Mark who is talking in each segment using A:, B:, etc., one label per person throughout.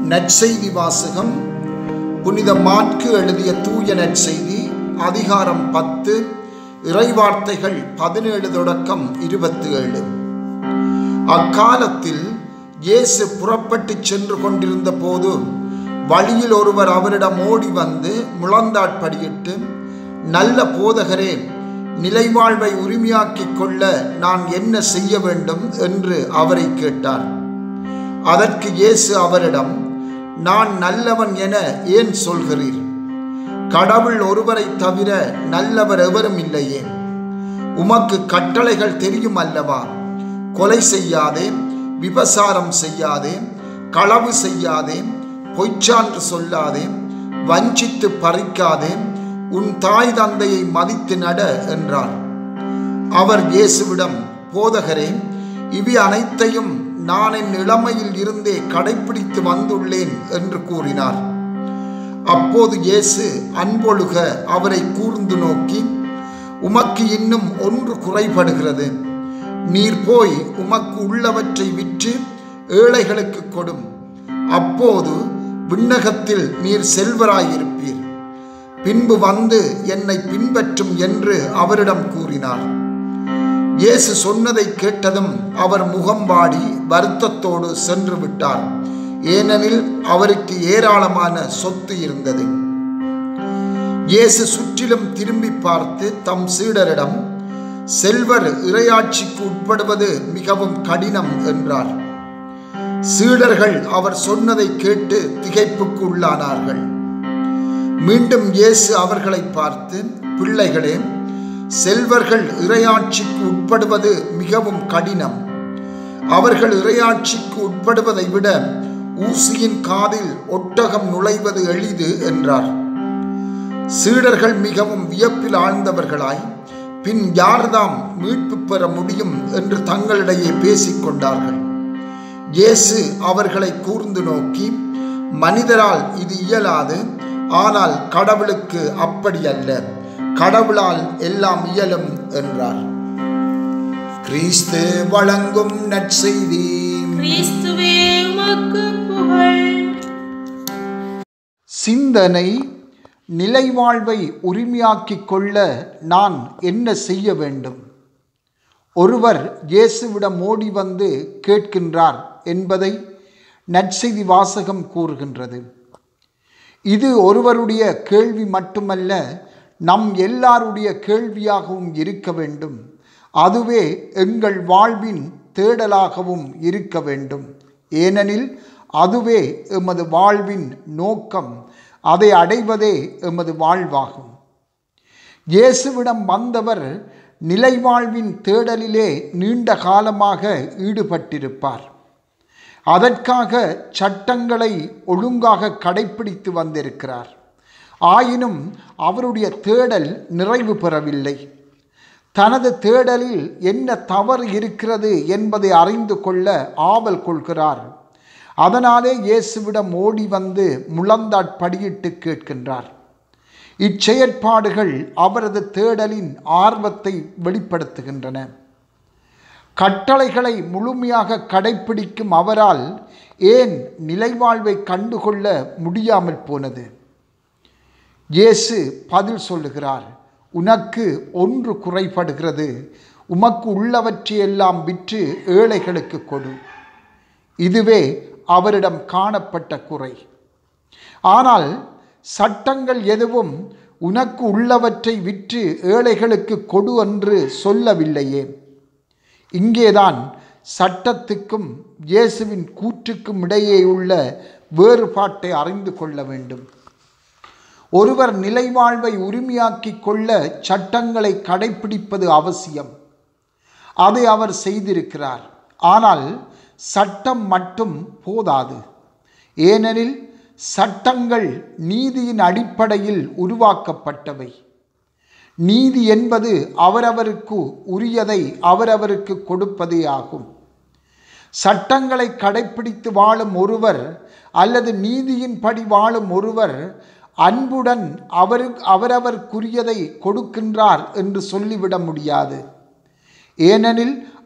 A: நற்செய்தி வாசகம் புனித மாற்கு எழுதிய தூய நற்செய்தி அதிகாரம் பத்து இறைவார்த்தைகள் பதினேழு தொடக்கம் இருபத்தி ஏழு அக்காலத்தில் இயேசு புறப்பட்டுச் சென்று கொண்டிருந்த போது வழியில் ஒருவர் அவரிடம் ஓடி வந்து முழந்தாட்படியிட்டு நல்ல போதகரே நிலைவாழ்வை உரிமையாக்கிக் கொள்ள நான் என்ன செய்ய வேண்டும் என்று அவரை கேட்டார் அதற்கு இயேசு அவரிடம் நான் நல்லவன் என ஏன் சொல்கிறீர் கடவுள் ஒருவரை தவிர நல்லவர் எவரும் இல்லையே உமக்கு கட்டளைகள் தெரியும் அல்லவா கொலை செய்யாதே விபசாரம் செய்யாதே களவு செய்யாதே பொய்ச்சான்று சொல்லாதே வஞ்சித்து பறிக்காதே உன் தாய் தந்தையை மதித்து நட என்றார் அவர் இயேசுவிடம் போதகரே இவை அனைத்தையும் நான் என் இளமையில் இருந்தே கடைப்பிடித்து வந்துள்ளேன் என்று கூறினார் அப்போது இயேசு அன்பொழுக அவரை கூர்ந்து நோக்கி உமக்கு இன்னும் ஒன்று குறைபடுகிறது நீர் போய் உமக்கு உள்ளவற்றை விற்று ஏழைகளுக்கு கொடும் அப்போது விண்ணகத்தில் நீர் செல்வராயிருப்பீர் பின்பு வந்து என்னை பின்பற்றும் என்று அவரிடம் கூறினார் இயேசு சொன்னதை கேட்டதும் அவர் முகம் வாடி வருத்தத்தோடு சென்று விட்டார் ஏனெனில் அவருக்கு ஏராளமான சொத்து இருந்தது இயேசு சுற்றிலும் திரும்பி பார்த்து தம் சீடரிடம் செல்வர் இறையாட்சிக்கு உட்படுவது மிகவும் கடினம் என்றார் சீடர்கள் அவர் சொன்னதை கேட்டு திகைப்புக்கு உள்ளானார்கள் மீண்டும் இயேசு அவர்களை பார்த்து பிள்ளைகளே செல்வர்கள் இறையாட்சிக்கு உட்படுவது மிகவும் கடினம் அவர்கள் இறையாட்சிக்கு உட்படுவதை விட ஊசியின் காதில் ஒட்டகம் நுழைவது எளிது என்றார் சீடர்கள் மிகவும் வியப்பில் ஆழ்ந்தவர்களாய் பின் யார்தாம் மீட்பு பெற முடியும் என்று தங்களிடையே பேசிக்கொண்டார்கள் இயேசு அவர்களை கூர்ந்து நோக்கி மனிதரால் இது இயலாது ஆனால் கடவுளுக்கு அப்படி அல்ல கடவுளால் எல்லாம் இயலும் என்றார் கிறிஸ்து வழங்கும் நற்செய்தி
B: கிறிஸ்துவே உமக்கு புகழ்
A: சிந்தனை நிலைவாழ்வை உரிமையாக்கிக் கொள்ள நான் என்ன செய்ய வேண்டும் ஒருவர் இயேசுவிடம் ஓடி வந்து கேட்கின்றார் என்பதை நற்செய்தி வாசகம் கூறுகின்றது இது ஒருவருடைய கேள்வி மட்டுமல்ல நம் எல்லாருடைய கேள்வியாகவும் இருக்க வேண்டும் அதுவே எங்கள் வாழ்வின் தேடலாகவும் இருக்க வேண்டும் ஏனெனில் அதுவே எமது வாழ்வின் நோக்கம் அதை அடைவதே எமது வாழ்வாகும் இயேசுவிடம் வந்தவர் நிலைவாழ்வின் தேடலிலே நீண்ட காலமாக ஈடுபட்டிருப்பார் அதற்காக சட்டங்களை ஒழுங்காக கடைப்பிடித்து வந்திருக்கிறார் ஆயினும் அவருடைய தேடல் நிறைவு பெறவில்லை தனது தேடலில் என்ன தவறு இருக்கிறது என்பதை அறிந்து கொள்ள ஆவல் கொள்கிறார் அதனாலே இயேசுவிடம் ஓடி வந்து முழந்தாட்படியிட்டு கேட்கின்றார் இச்செயற்பாடுகள் அவரது தேடலின் ஆர்வத்தை வெளிப்படுத்துகின்றன கட்டளைகளை முழுமையாக கடைப்பிடிக்கும் அவரால் ஏன் நிலைவாழ்வை கண்டுகொள்ள முடியாமல் போனது இயேசு பதில் சொல்லுகிறார் உனக்கு ஒன்று குறைபடுகிறது உமக்கு உள்ளவற்றையெல்லாம் விற்று ஏழைகளுக்கு கொடு இதுவே அவரிடம் காணப்பட்ட குறை ஆனால் சட்டங்கள் எதுவும் உனக்கு உள்ளவற்றை விற்று ஏழைகளுக்கு கொடு என்று சொல்லவில்லையே இங்கேதான் சட்டத்துக்கும் இயேசுவின் கூற்றுக்கும் இடையே உள்ள வேறுபாட்டை அறிந்து கொள்ள வேண்டும் ஒருவர் நிலைவாழ்வை உரிமையாக்கிக் கொள்ள சட்டங்களை கடைப்பிடிப்பது அவசியம் அதை அவர் செய்திருக்கிறார் ஆனால் சட்டம் மட்டும் போதாது ஏனெனில் சட்டங்கள் நீதியின் அடிப்படையில் உருவாக்கப்பட்டவை நீதி என்பது அவரவருக்கு உரியதை அவரவருக்கு கொடுப்பதே ஆகும் சட்டங்களை கடைப்பிடித்து வாழும் ஒருவர் அல்லது நீதியின்படி வாழும் ஒருவர் அன்புடன் அவரு அவரவர்க்குரியதை கொடுக்கின்றார் என்று சொல்லிவிட முடியாது ஏனெனில்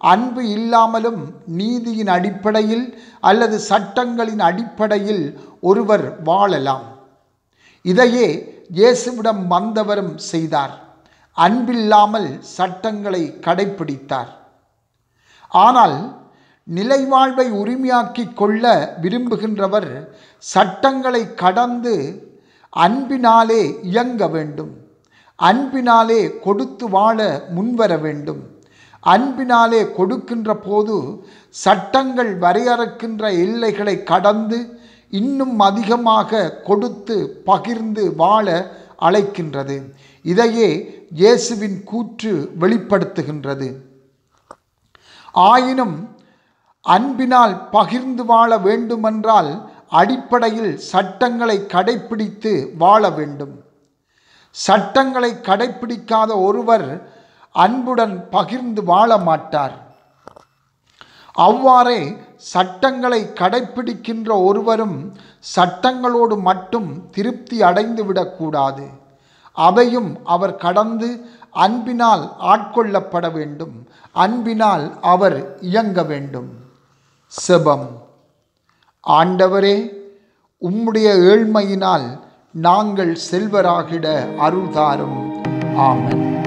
A: அன்பு இல்லாமலும் நீதியின் அடிப்படையில் அல்லது சட்டங்களின் அடிப்படையில் ஒருவர் வாழலாம் இதையே இயேசுவிடம் வந்தவரும் செய்தார் அன்பில்லாமல் சட்டங்களை கடைப்பிடித்தார் ஆனால் நிலைவாழ்வை உரிமையாக்கிக் கொள்ள விரும்புகின்றவர் சட்டங்களை கடந்து அன்பினாலே இயங்க வேண்டும் அன்பினாலே கொடுத்து வாழ முன்வர வேண்டும் அன்பினாலே கொடுக்கின்ற போது சட்டங்கள் வரையறுக்கின்ற எல்லைகளை கடந்து இன்னும் அதிகமாக கொடுத்து பகிர்ந்து வாழ அழைக்கின்றது இதையே இயேசுவின் கூற்று வெளிப்படுத்துகின்றது ஆயினும் அன்பினால் பகிர்ந்து வாழ வேண்டுமென்றால் அடிப்படையில் சட்டங்களை கடைப்பிடித்து வாழ வேண்டும் சட்டங்களை கடைப்பிடிக்காத ஒருவர் அன்புடன் பகிர்ந்து வாழ மாட்டார் அவ்வாறே சட்டங்களை கடைப்பிடிக்கின்ற ஒருவரும் சட்டங்களோடு மட்டும் திருப்தி அடைந்து விடக்கூடாது அவையும் அவர் கடந்து அன்பினால் ஆட்கொள்ளப்பட வேண்டும் அன்பினால் அவர் இயங்க வேண்டும் செபம் ஆண்டவரே உம்முடைய ஏழ்மையினால் நாங்கள் செல்வராகிட அருள்தாரும் ஆமென்